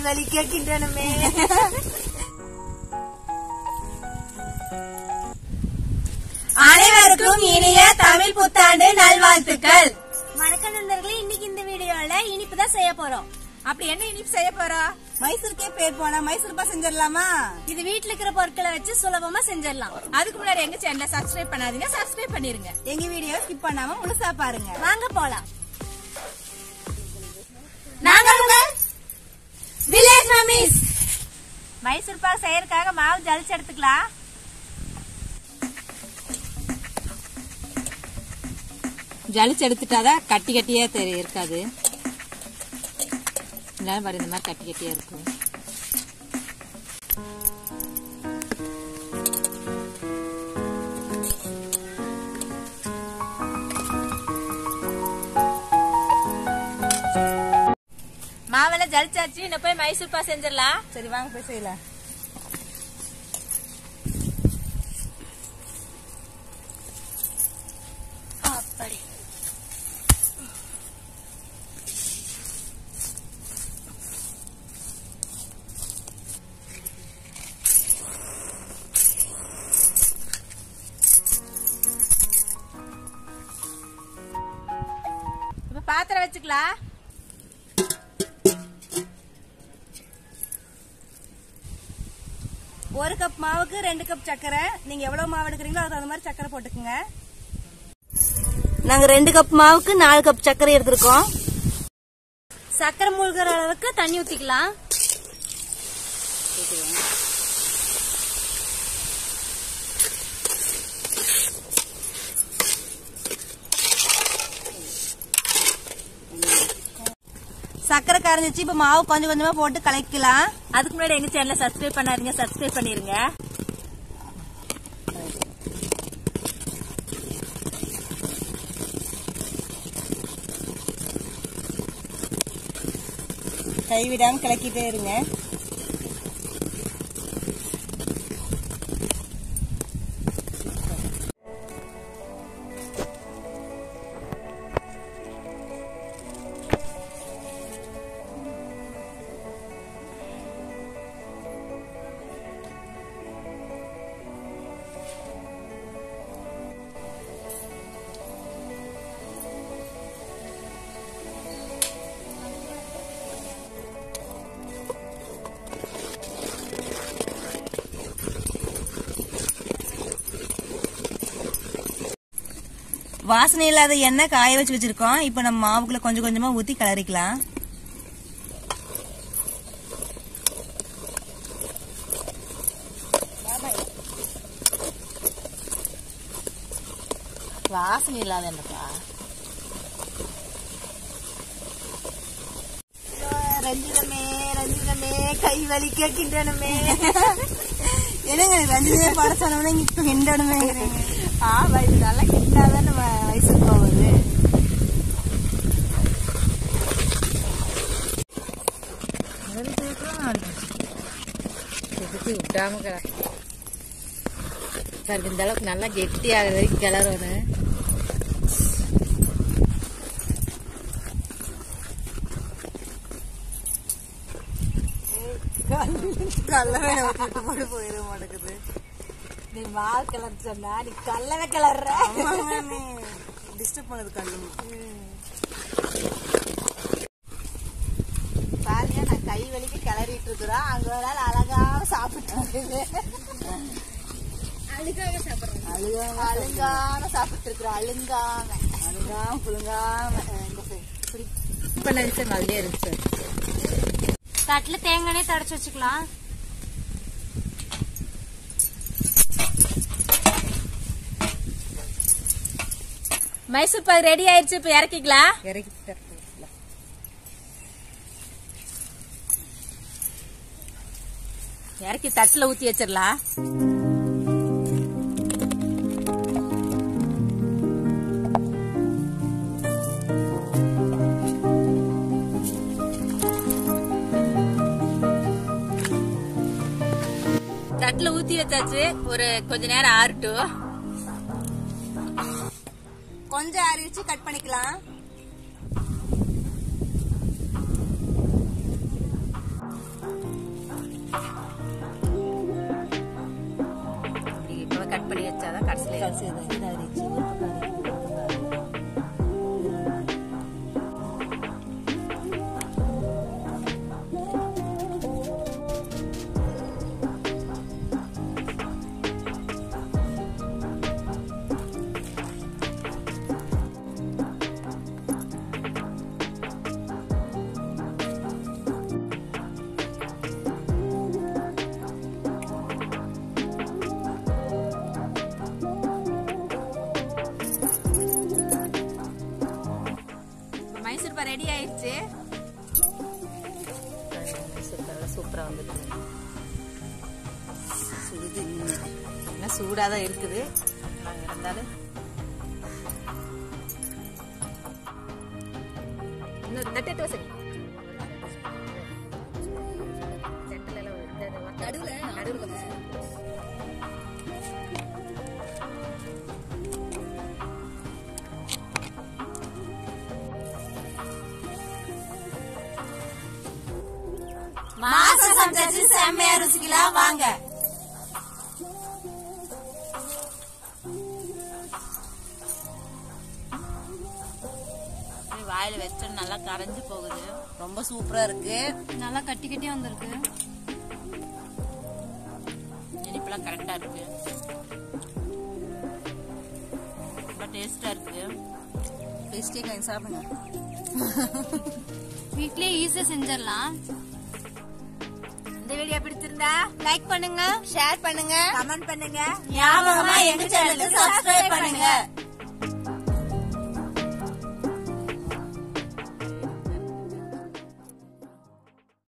வலிக்க கிண்டணுமே அனைவருக்கும் இனிய தமிழ் புத்தாண்டு நல்வாழ்த்துக்கள் வணக்கம் நண்பர்களே இன்னைக்கு இந்த வீடியோல இனிப்பு தான் செய்ய போறோம் அப்படி என்ன இனிப்பு செய்ய போறோம் மைசூருக்கே பேர் போனா மைசூர் பா செஞ்சிடலாமா இது வீட்ல இருக்கிற பொருட்களை வச்சு சுலபமா செஞ்சிடலாம் அதுக்கு முன்னாடி எங்க சேனலை சப்ஸ்கிரைப் பண்ணாதீங்க சப்ஸ்கிரைப் பண்ணிருங்க எங்க வீடியோ ஸ்கிப் பண்ணாம முழுசா பாருங்க வாங்க போலாம் நாங்கள் உங்கள் வில்லேஜ் மம்மிஸ் மைசூர் பாக் செய்யறதுக்காக மாவு ஜலிச்சு எடுத்துக்கலாம் ஜலிச்சு எடுத்துட்டாதான் கட்டி கட்டியா தெரிய இருக்காது இல்லைன்னா பாரு இந்த மாதிரி கட்டி கட்டியா இருக்கும் மாவெல்லாம் ஜலிச்சாச்சு இன்னும் போய் மைசூர் பாக் செஞ்சிடலாம் சரி வாங்க போய் செய்யலாம் அப்படி இப்ப பாத்திரம் வச்சுக்கலாம் ஒரு கப் மாவுக்கு ரெண்டு கப் சர்க்கரை நீங்க எவ்வளவு மாவு எடுக்கிறீங்களோ அதுக்கு தகுந்த மாதிரி சர்க்கரை போட்டுக்குங்க நாங்க ரெண்டு கப் மாவுக்கு நாலு கப் சர்க்கரை எடுத்திருக்கோம் சக்கரை மூழ்கிற அளவுக்கு தண்ணி ஊத்திக்கலாம் சர்க்கரை கரைஞ்சிச்சு இப்ப மாவு கொஞ்சம் கொஞ்சமா போட்டு கலக்கலாம் அதுக்கு முன்னாடி எங்க சேனலை சப்ஸ்கிரைப் பண்ணாதீங்க சப்ஸ்கிரைப் பண்ணிருங்க கைவிடாம கலக்கிட்டே இருங்க வாசனை இல்லாத எண்ணெய் காய வச்சு வச்சிருக்கோம் இப்ப நம்ம மாவுக்குள்ள கொஞ்சம் கொஞ்சமா ஊத்தி கிளறிக்கலாம் வாசனை இல்லாத என்னப்பா ரஞ்சிதமே ரஞ்சிதமே கை வலிக்க கிண்டணுமே என்னங்க ரஞ்சிதமே பாட சொன்னோம்னா இப்ப கிண்டணுமே ஆமா இது நல்லா கிட்டாதான் நம்ம வயசுக்கு போகுது எதுக்கு விட்டாம கிள பாருங்க இந்த அளவுக்கு நல்லா கெட்டி ஆகிற வரைக்கும் கிளறணும் கல்ல வேலை விட்டு போட்டு போயிட மாட்டேங்குது நீ மாவு கிளற சொன்னா நீ கல்லவே கிளற டிஸ்டர்ப் பண்ணது கல்லு பாருங்க நான் கை வலிக்கு கிளறிட்டு இருக்கிறோம் அங்க ஒரு ஆள் அழகாக சாப்பிட்டு அதுக்காக சாப்பிடுறோம் அழுகாம அழுங்காம சாப்பிட்டு இருக்கிறோம் அழுங்காம அழுகாம புழுங்காம இப்ப நினைச்சேன் நல்லே இருந்துச்சு தட்டுல தேங்காய் தடைச்சு வச்சுக்கலாம் மைசூர் பாக் ரெடி ஆயிடுச்சு இப்ப இறக்கிக்கலாம் இறக்கி இறக்கி தட்டுல ஊத்தி வச்சிடலாம் தட்டுல ஊத்தி வச்சாச்சு ஒரு கொஞ்ச நேரம் ஆறட்டும் கொஞ்சம் ஆறி வச்சு கட் பண்ணிக்கலாம் இப்ப மைசூர் பா ரெடி ஆயிடுச்சு சூப்பரா வந்துட்டு சுடுது என்ன சூடாதான் தான் இருக்குது நாங்க இருந்தாலும் இன்னும் இந்த டெட்டு வசதி மாசம் சமைச்சாச்சு செம்மையா ருசிக்கலாம் வாங்க வாயில வச்சா நல்லா கரைஞ்சு போகுது ரொம்ப சூப்பரா இருக்கு நல்லா கட்டி கட்டி வந்திருக்கு இனிப்பெல்லாம் கரெக்டா இருக்கு ரொம்ப டேஸ்டா இருக்கு டேஸ்டியா கொஞ்சம் சாப்பிடுங்க வீட்லயே ஈஸியா செஞ்சிடலாம் இந்த வீடியோ பிடிச்சிருந்தா லைக் பண்ணுங்க ஷேர் பண்ணுங்க கமெண்ட் பண்ணுங்க ஞாபகமா எங்க சேனலுக்கு சப்ஸ்கிரைப் பண்ணுங்க